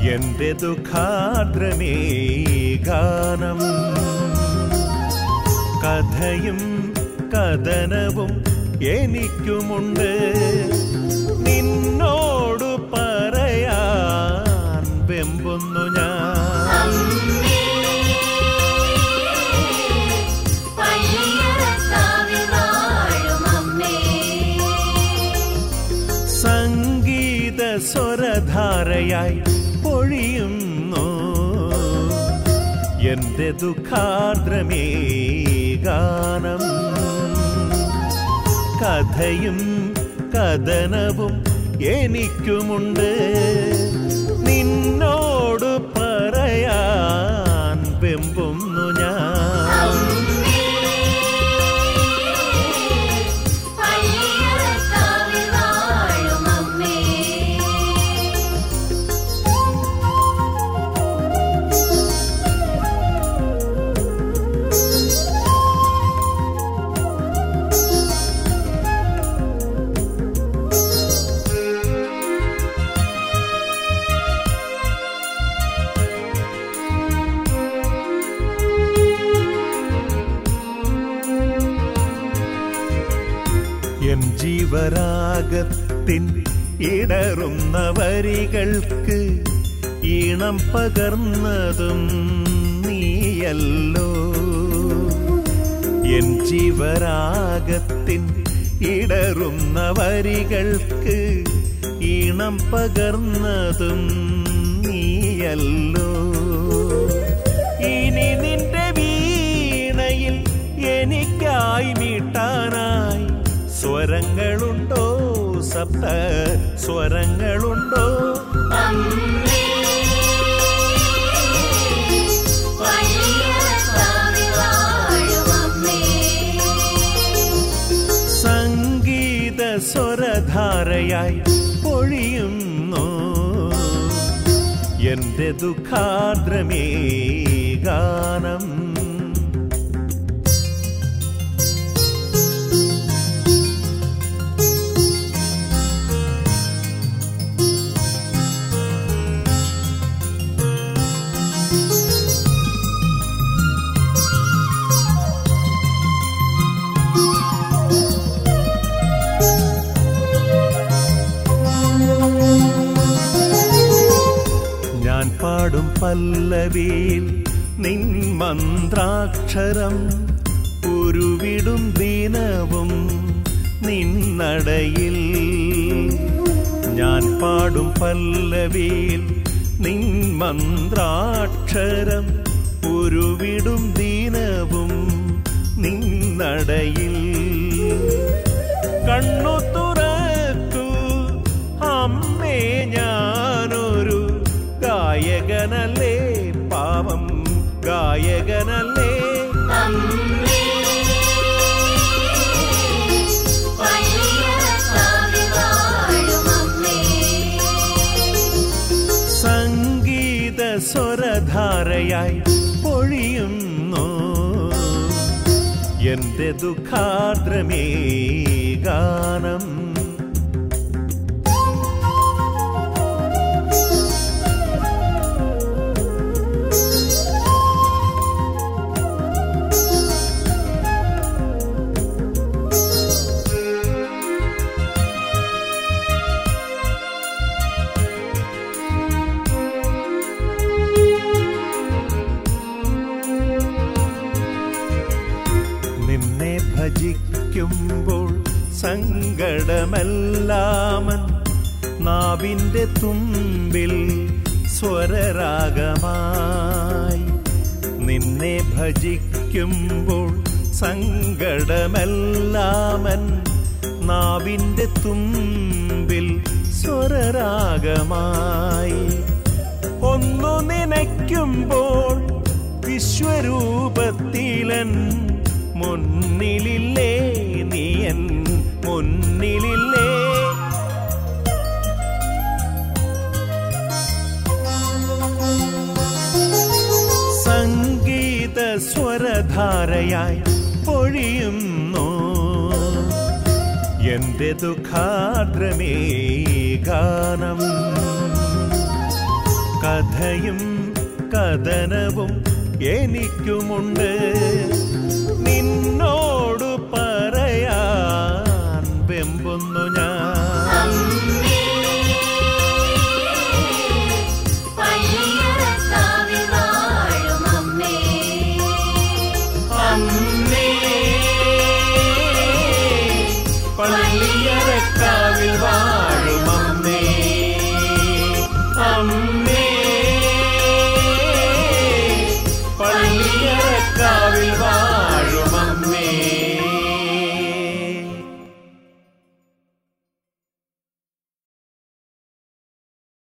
എന്റെ ദുഃഖാദ്രമേ ഗാനം കഥയും കഥനവും എനിക്കുമുണ്ട് നിന്നോടു പറയാൻ വെമ്പുന്നു ഞാൻ പള്ളിയറക്കാവിൽ വാഴും അമ്മേ സംഗീത സ്വരധാരയായി പൊഴിയുന്നു എന്റെ ദുഃഖാദ്രമേ ഗാനം കഥയും കഥനവും എനിക്കുമുണ്ട് നിന്നോട് പറയാൻ വെമ്പുന്നു ഞാൻ പള്ളിയറക്കാവിൽ വാഴും അമ്മേ എൻ ജീവരാഗത്തിൻ ഇടറുന്ന വരികൾക്ക് ഈണം പകർന്നതും നീയല്ലോ എൻ ജീവരാഗത്തിൻ ഇടറുന്ന വരികൾക്ക് ഈണം പകർന്നതും നീയല്ലോ ഇനി നിന്റെ വീണയിൽ എനിക്കായി മീട്ടാനായി സ്വരങ്ങളുണ്ടോ സപ്ത സ്വരങ്ങളുണ്ടോ അമ്മേ പള്ളിയറക്കാവിൽ വാഴും അമ്മേ സംഗീത സ്വരധാരയായി പൊഴിയുന്നു എന്റെ ദുഃഖാദ്രമേ ഗാനം ഞാൻ പാടും പല്ലവിയിൽ നിൻ മന്ത്രാക്ഷരം ഉരുവിടും ദിനവും നിന്നടയിൽ ഞാൻ പാടും പല്ലവിയിൽ നിൻ മന്ത്രാക്ഷരം ഉരുവിടും ദിനവും നിന്നടയിൽ കണ്ണു തുറക്കൂ അമ്മേ ഞാനൊരു ഗായകനല്ലേ പാവം ഗായകനല്ലേ അമ്മേ പള്ളിയറക്കാവിൽ വാഴും അമ്മേ സംഗീത സ്വരധാരയായി പൊഴിയുന്നു എന്റെ ദുഃഖാദ്രമേ ഗാനം നിന്നെ ഭജിക്കുമ്പോൾ സങ്കടമെല്ലാമൻ നാവിൻ്റെ തുമ്പിൽ സ്വരരാഗമായി നിന്നെ ഭജിക്കുമ്പോൾ സങ്കടമെല്ലാമൻ നാവിൻ്റെ തുമ്പിൽ സ്വരരാഗമായി ഒന്നു നനയ്ക്കുമ്പോൾ വിശ്വരൂപത്തിലൻ മുന്നിലില്ലേ നീയൻ മുന്നിലില്ലേ സംഗീത സ്വരധാരയായി പൊഴിയുന്നു എന്റെ ദുഃഖാദ്രമേ ഗാനം കഥയും കഥനവും എനിക്കുമുണ്ട് നിന്നോടു പറയാൻ വെമ്പുന്ന